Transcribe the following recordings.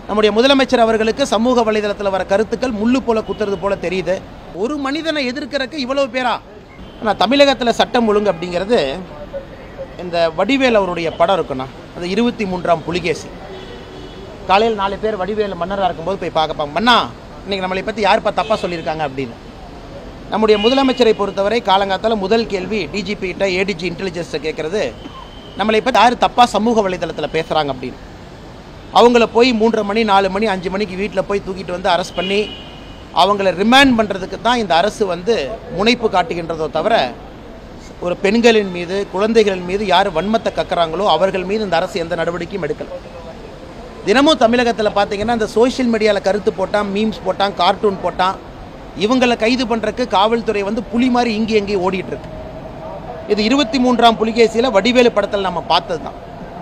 நம்முடைய முதலமைச்சர் அவர்களுக்கு சமூக வலைதளத்தில் வர கருத்துக்கள் முள்ளு போல குத்துறது போல தெரியுது ஒரு மனிதனை எதிர்க்கிறதுக்கு இவ்வளவு பேரா ஆனால் தமிழகத்தில் சட்டம் ஒழுங்கு அப்படிங்கிறது இந்த வடிவேல் அவருடைய படம் இருக்குண்ணா அது இருபத்தி மூன்றாம் புலிகேசி காலையில் நாலு பேர் வடிவேல் மன்னராக இருக்கும்போது போய் பார்க்கப்பாங்க மன்னா இன்னைக்கு நம்மளை பற்றி யாருப்பா தப்பாக சொல்லியிருக்காங்க அப்படின்னு நம்முடைய முதலமைச்சரை பொறுத்தவரை காலங்காத்தால முதல் கேள்வி டிஜிபி கிட்ட ஏடிஜி இன்டெலிஜென்ஸை கேட்குறது நம்மளை பற்றி யார் தப்பாக சமூக வலைதளத்தில் பேசுகிறாங்க அப்படின்னு அவங்கள போய் மூன்றரை மணி நாலு மணி அஞ்சு மணிக்கு வீட்டில் போய் தூக்கிட்டு வந்து அரெஸ்ட் பண்ணி அவங்கள ரிமாண்ட் பண்ணுறதுக்கு தான் இந்த அரசு வந்து முனைப்பு காட்டுகின்றதோ தவிர ஒரு பெண்களின் மீது குழந்தைகளின் மீது யார் வன்மத்தை கக்குறாங்களோ அவர்கள் மீது இந்த அரசு எந்த நடவடிக்கையும் எடுக்கல தினமும் தமிழகத்தில் பார்த்தீங்கன்னா இந்த சோஷியல் மீடியாவில் கருத்து போட்டான் மீம்ஸ் போட்டான் கார்ட்டூன் போட்டான் இவங்களை கைது பண்ணுறக்கு காவல்துறை வந்து புலி மாதிரி இங்கே எங்கேயும் ஓடிட்டு இருக்கு இது இருபத்தி மூன்றாம் புலிகேசியில் வடிவேலு படத்தில் நம்ம பார்த்தது தான்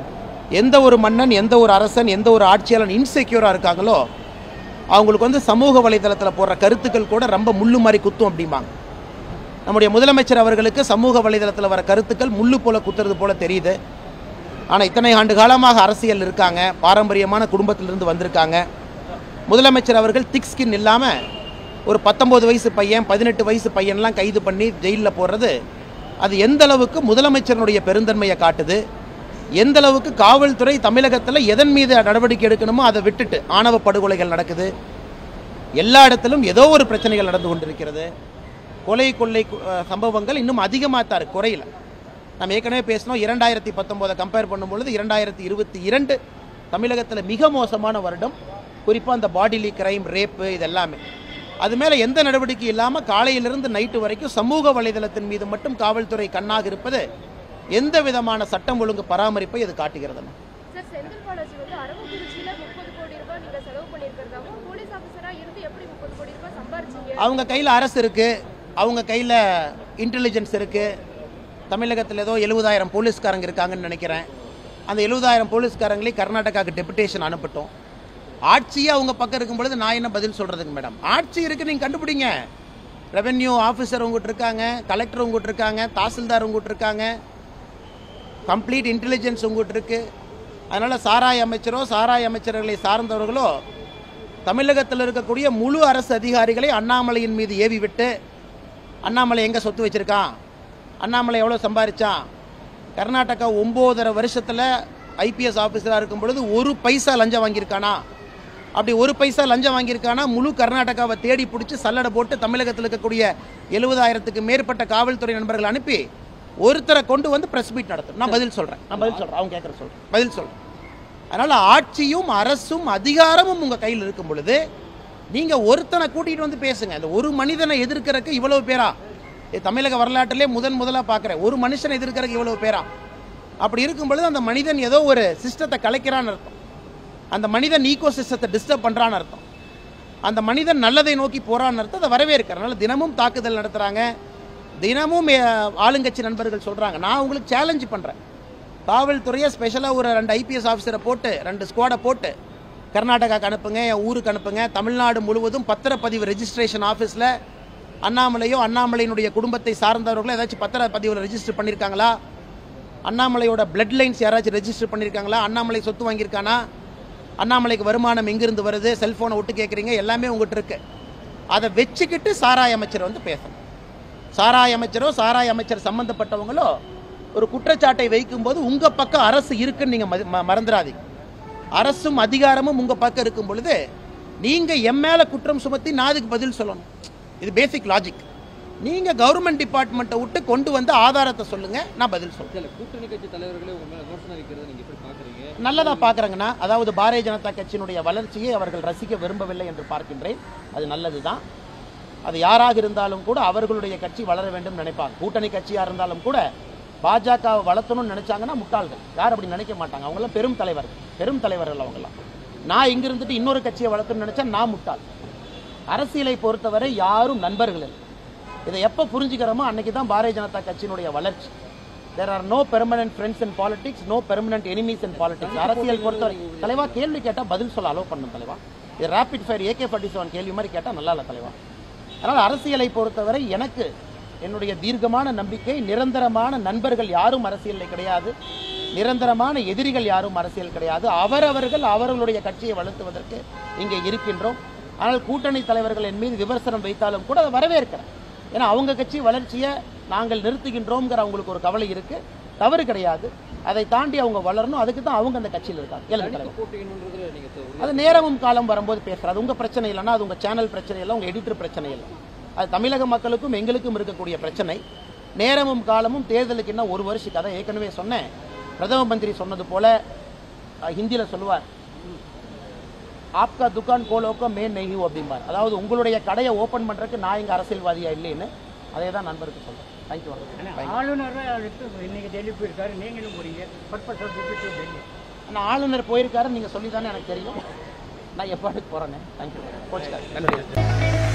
எந்த ஒரு மன்னன் எந்த ஒரு அரசன் எந்த ஒரு ஆட்சியாளன் இன்செக்யூராக இருக்காங்களோ அவங்களுக்கு வந்து சமூக வலைதளத்தில் போடுற கருத்துக்கள் கூட ரொம்ப முள்ளு மாதிரி குத்தும் அப்படிம்பாங்க நம்முடைய முதலமைச்சர் அவர்களுக்கு சமூக வலைதளத்தில் வர கருத்துக்கள் முள்ளு போல குத்துறது போல தெரியுது ஆனால் இத்தனை ஆண்டு காலமாக அரசியல் இருக்காங்க பாரம்பரியமான குடும்பத்திலிருந்து வந்திருக்காங்க முதலமைச்சர் அவர்கள் திக் ஸ்கின் இல்லாமல் ஒரு பத்தொம்போது வயசு பையன் பதினெட்டு வயசு பையன்லாம் கைது பண்ணி ஜெயிலில் போடுறது அது எந்த அளவுக்கு முதலமைச்சருடைய பெருந்தன்மையை காட்டுது எந்த அளவுக்கு காவல்துறை தமிழகத்தில் எதன் மீது நடவடிக்கை எடுக்கணுமோ அதை விட்டுட்டு ஆணவ படுகொலைகள் நடக்குது எல்லா இடத்திலும் ஏதோ ஒரு பிரச்சனைகள் நடந்து கொண்டிருக்கிறது கொலை கொள்ளை கு- அஹ் சம்பவங்கள் இன்னும் அதிகமாக தான் இருக்கு குறையில நம்ம ஏற்கனவே பேசினோம் இரண்டாயிரத்தி பத்தொம்போதை கம்பேர் பண்ணும்பொழுது இரண்டாயிரத்தி இருபத்தி இரண்டு தமிழகத்தில் மிக மோசமான வருடம் குறிப்பாக அந்த பாடிலி கிரைம் ரேப்பு இது எல்லாமே அது மேலே எந்த நடவடிக்கை இல்லாமல் காலையிலிருந்து நைட்டு வரைக்கும் சமூக வலைதளத்தின் மீது மட்டும் காவல்துறை கண்ணாக இருப்பது எந்த விதமான சட்டம் ஒழுங்கு பராமரிப்பை இது காட்டுகிறதுன்னு சார் செந்தில் பாலாஜி வந்து அரவக்குறிச்சியில முப்பது கோடி ரூபாய் நீங்க செலவு பண்ணியிருக்கிறதாவும் போலீஸ் ஆஃபீஸரா இருந்து எப்படி முப்பது கோடி ரூபாய் சம்பாரிச்சீங்க அவங்க கையில் அரசு இருக்குது அவங்க கையில் இன்டெலிஜென்ஸ் இருக்குது தமிழகத்தில் ஏதோ எழுபதாயிரம் போலீஸ்காரங்க இருக்காங்கன்னு நினைக்கிறேன் அந்த எழுபதாயிரம் போலீஸ்காரங்களையும் கர்நாடகாவுக்கு டெபுடேஷன் அனுப்பட்டும் ஆட்சியே அவங்க பக்கம் இருக்கும் பொழுது நான் என்ன பதில் சொல்கிறதுங்க மேடம் ஆட்சி இருக்குது நீங்கள் கண்டுபிடிங்க ரெவென்யூ ஆஃபீஸர் உங்ககிட்ட இருக்காங்க கலெக்டர் உங்ககிட்ட இருக்காங்க தாசில்தார் உங்ககிட்ட இருக்காங்க கம்ப்ளீட் இன்டெலிஜென்ஸ் உங்ககிட்ட இருக்கு அதனால் சாராய் அமைச்சரோ சாராய் அமைச்சர்களை சார்ந்தவர்களோ தமிழகத்தில் இருக்கக்கூடிய முழு அரசு அதிகாரிகளை அண்ணாமலையின் மீது ஏவி விட்டு அண்ணாமலை எங்கே சொத்து வச்சிருக்கான் அண்ணாமலை எவ்வளோ சம்பாரிச்சான் கர்நாடகா ஒம்போதரை வருஷத்தில் ஐபிஎஸ் ஆஃபீஸராக இருக்கும் பொழுது ஒரு பைசா லஞ்சம் வாங்கியிருக்கானா அப்படி ஒரு பைசா லஞ்சம் வாங்கியிருக்கானா முழு கர்நாடகாவை தேடி பிடிச்சி சல்லடை போட்டு தமிழகத்தில் இருக்கக்கூடிய எழுபதாயிரத்துக்கு மேற்பட்ட காவல்துறை நண்பர்கள் அனுப்பி ஒருத்தரை கொண்டு வந்து பிரஸ் மீட் நடத்தும் நான் பதில் சொல்கிறேன் நான் பதில் சொல்கிறேன் அவங்க கேட்குற சொல்கிறேன் பதில் சொல்கிறேன் அதனால் ஆட்சியும் அரசும் அதிகாரமும் உங்கள் கையில் இருக்கும் பொழுது நீங்கள் ஒருத்தனை கூட்டிகிட்டு வந்து பேசுங்க அந்த ஒரு மனிதனை எதிர்க்கிறதுக்கு இவ்வளவு பேரா இது தமிழக வரலாற்றிலே முதன் முதலாக பார்க்குறேன் ஒரு மனுஷனை எதிர்க்கிறதுக்கு இவ்வளவு பேரா அப்படி இருக்கும் பொழுது அந்த மனிதன் ஏதோ ஒரு சிஸ்டத்தை கலைக்கிறான்னு அர்த்தம் அந்த மனிதன் ஈகோ சிஸ்டத்தை டிஸ்டர்ப் பண்ணுறான்னு அர்த்தம் அந்த மனிதன் நல்லதை நோக்கி போறான்னு அர்த்தம் அதை வரவேற்கிறேன் அதனால தினமும் தாக்குதல் நடத்துகிறாங்க தினமும் அஹ், ஆளுங்கட்சி நண்பர்கள் சொல்கிறாங்க நான் உங்களுக்கு சேலஞ்சு பண்ணுறேன் காவல்துறையை ஸ்பெஷலாக ஒரு ரெண்டு ஐபிஎஸ் ஆஃபீஸரை போட்டு ரெண்டு ஸ்குவாடை போட்டு கர்நாடகாக்கு அனுப்புங்க என் ஊருக்கு அனுப்புங்க தமிழ்நாடு முழுவதும் பத்திரப்பதிவு ரெஜிஸ்ட்ரேஷன் ஆஃபீஸில் அண்ணாமலையோ அண்ணாமலையினுடைய குடும்பத்தை சார்ந்தவர்களோ ஏதாச்சும் பத்திரப்பதிவில் ரெஜிஸ்டர் பண்ணியிருக்காங்களா அண்ணாமலையோட பிளட் லைன்ஸ் யாராச்சும் ரெஜிஸ்டர் பண்ணியிருக்காங்களா அண்ணாமலை சொத்து வாங்கியிருக்கானா அண்ணாமலைக்கு வருமானம் எங்கிருந்து வருது செல்ஃபோனை விட்டு கேட்குறீங்க எல்லாமே உங்ககிட்ட இருக்கு அதை வச்சுக்கிட்டு சாராய அமைச்சர் வந்து பேசணும் சாராய அமைச்சரோ சாராய அமைச்சர் சம்பந்தப்பட்டவங்களோ ஒரு குற்றச்சாட்டை வைக்கும்போது உங்க பக்கம் அரசு இருக்குன்னு நீங்க மதி- ம- மறந்துடாதீங்க அரசும் அதிகாரமும் உங்க பக்கம் இருக்கும் பொழுது நீங்க என் மேல குற்றம் சுமத்தி நான் அதுக்கு பதில் சொல்லணும் இது பேசிக் லாஜிக் நீங்க கவர்மெண்ட் டிபார்ட்மெண்ட்டை விட்டு கொண்டு வந்து ஆதாரத்தை சொல்லுங்க நான் பதில் சொல்றேன் இல்ல கூட்டணி கட்சி தலைவர்களே உங்க மேல விமர்சனம் வைக்கிறத நீங்க எப்படி பாக்குறீங்க நல்லதா பார்க்குறாங்கன்னா அதாவது பாரதிய ஜனதா கட்சியினுடைய வளர்ச்சியை அவர்கள் ரசிக்க விரும்பவில்லை என்று பார்க்கின்றேன் அது நல்லதுதான் அது யாராக இருந்தாலும் கூட அவர்களுடைய கட்சி வளர வேண்டும் நினைப்பாங்க கூட்டணி கட்சியா இருந்தாலும் கூட பாஜகவை வளர்த்தணும்னு நினைச்சாங்கன்னா முட்டாள்கள் யார் அப்படி நினைக்க மாட்டாங்க அவங்களாம் பெரும் தலைவர்கள் பெரும் தலைவர்கள் அவங்களாம் நான் இங்க இருந்துட்டு இன்னொரு கட்சியை வளர்த்தணும்னு நினைச்சா நான் முட்டாள் அரசியலை பொறுத்தவரை யாரும் நண்பர்கள் இல்லை இதை எப்போ புரிஞ்சுக்கிறோமோ அன்னைக்கு தான் பாரதிய ஜனதா கட்சியினுடைய வளர்ச்சி there are no permanent friends in politics no permanent enemies in politics அரசியல் பொறுத்தவரை தலைவா கேள்வி கேட்டால் பதில் சொல்ல அலோவ் பண்ணும் தலைவா இது rapid fire AK forty seven கேள்வி மாதிரி கேட்டால் நல்லா இல்லை தலைவா அதனால் அரசியலை பொறுத்தவரை எனக்கு என்னுடைய தீர்க்கமான நம்பிக்கை நிரந்தரமான நண்பர்கள் யாரும் அரசியலில் கிடையாது நிரந்தரமான எதிரிகள் யாரும் அரசியல் கிடையாது அவரவர்கள் அவர்களுடைய கட்சியை வளர்த்துவதற்கு இங்கே இருக்கின்றோம் ஆனால் கூட்டணி தலைவர்கள் என் மீது விமர்சனம் வைத்தாலும் கூட அதை வரவேற்கிறேன் ஏன்னா அவங்க கட்சி வளர்ச்சியை நாங்கள் நிறுத்துகின்றோங்கிற அவங்களுக்கு ஒரு கவலை இருக்கு தவறு கிடையாது அதை தாண்டி அவங்க வளரணும் அதுக்கு தான் அவங்க அந்த கட்சியில் இருக்காங்க கேளுங்க தலைவர். தனித்து போட்டியிடணுன்றதுல நீங்க தெ- அது நேரமும் காலம் வரும்போது பேசுறது அது உங்க பிரச்சனை இல்லைன்னா அது உங்க சேனல் பிரச்சனை இல்லை உங்க எடிட்டர் பிரச்சனை இல்லை அது தமிழக மக்களுக்கும் எங்களுக்கும் இருக்கக்கூடிய பிரச்சனை நேரமும் காலமும் தேர்தலுக்கு என்ன ஒரு வருஷ கதை ஏற்கனவே சொன்னேன் பிரதம மந்திரி சொன்னது போல அஹ், ஹிந்தியில சொல்லுவார் ஆப்கா துக்கான் கோலோக்கோ மே நெய்யூ அப்படிம்பார் அதாவது உங்களுடைய கடையை ஓபன் பண்றதுக்கு நான் இங்க அரசியல்வாதியா இல்லைன்னு அதே தான் நண்பருக்கு சொல்றேன் தேங்க்யூ ஆளுநர் இன்னைக்கு டெல்லி போயிருக்காரு நீங்களும் போறீங்க purpose of visit to Delhi நான் ஆளுநர் போயிருக்காரு நீங்க சொல்லி தானே எனக்கு தெரியும் நான் எப்பாட்டுக்கு போறேன்னு தேங்க்யூ கோச்சுக்காரு நன்றி